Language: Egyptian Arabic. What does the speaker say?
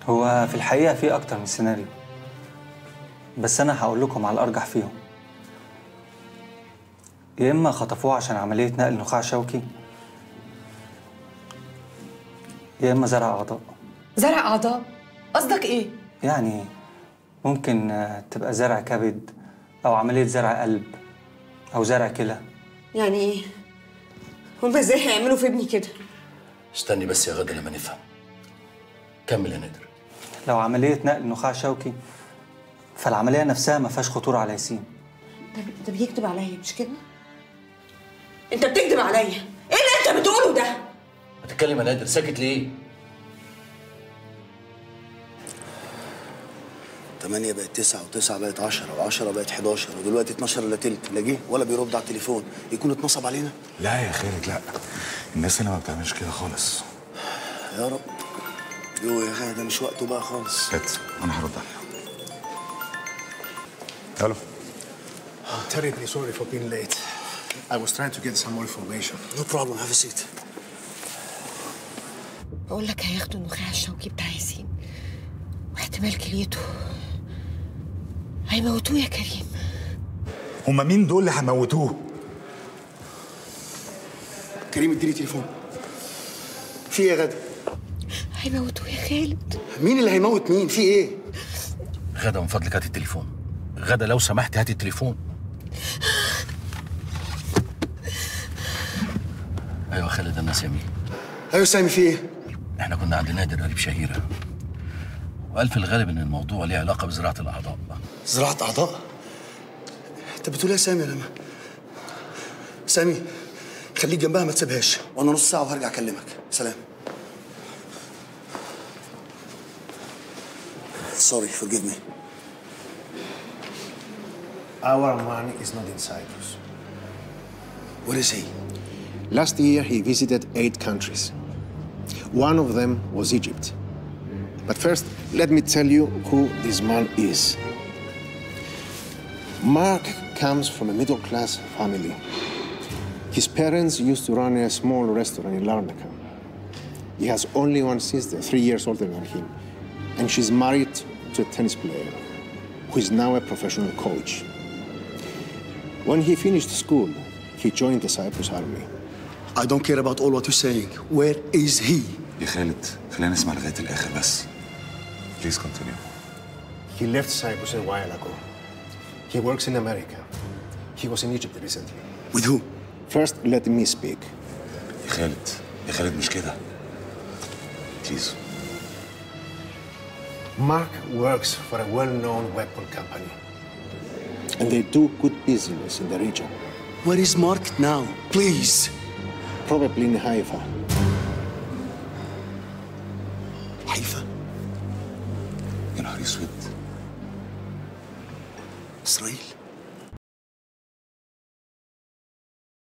هو في الحقيقة في أكتر من سيناريو بس أنا هقول لكم على الأرجح فيهم يا إما خطفوه عشان عملية نقل نخاع شوكي يا إما زرع أعضاء زرع اعضاء قصدك ايه يعني ممكن آه، تبقى زرع كبد أو عملية زرع قلب أو زرع كلى يعني ايه هما ازاي هيعملوا في ابني كده استني بس يا غدا لما نفهم كمل يا نادر لو عملية نقل نخاع شوكي فالعملية نفسها ما فيهاش خطورة على ياسين ده ده بيكذب عليا مش كده انت بتكذب عليا ايه اللي انت بتقوله ده هتتكلم يا نادر ساكت ليه 8 بقت 9 و9 بقت 10 و10 بقت 11 ودلوقتي 12 الا تلت لا جه ولا بيرد على التليفون يكون اتنصب علينا لا يا خالد لا الناس هنا ما بتعملش كده خالص يا رب يو يا غاده مش وقته بقى خالص هات انا هرد عليها الو I'm terribly sorry for being late. I was trying to get some more information. نو بروبلم هاف سيت بقول لك هياخدوا النخاع الشوكي بتاع ياسين واحتمال كليته هيموتوه يا كريم هما مين دول اللي هموتوه كريم اديني تليفون في ايه يا غاده هيموتوه يا خالد مين اللي هيموت مين في ايه غدا من فضلك هات التليفون غدا لو سمحت هات التليفون ايوه خالد انا سامي ايوه سامي في ايه احنا كنا عند نادر قريب شهيره وقال في الغالب ان الموضوع ليه علاقه بزراعه الاعضاء زراعه اعضاء انت بتقول ايه يا سامي لما سامي خليك جنبها ما تسيبهاش وانا نص ساعه وهرجع اكلمك سلام سوري forgive me Our man is not in Cyprus. Where is he? Last year, he visited eight countries. One of them was Egypt. But first, let me tell you who this man is. Mark comes from a middle class family. His parents used to run a small restaurant in Larnaca. He has only one sister, three years older than him, and she's married to a tennis player who is now a professional coach. When he finished school, he joined the Cyprus army. I don't care about all what you're saying. Where is he? يا خالد خلينا نسمع لغايه الاخر بس بليز كونتينيو He left Cyprus a while ago. He works in America. He was in Egypt recently. With who? First, let me speak. يا خالد يا خالد مش كده بليز Mark works for a well-known weapon company. And they do good business in the region. Where is Mark now? Please. Probably in Haifa. حيفا يا نهار اسود اسرائيل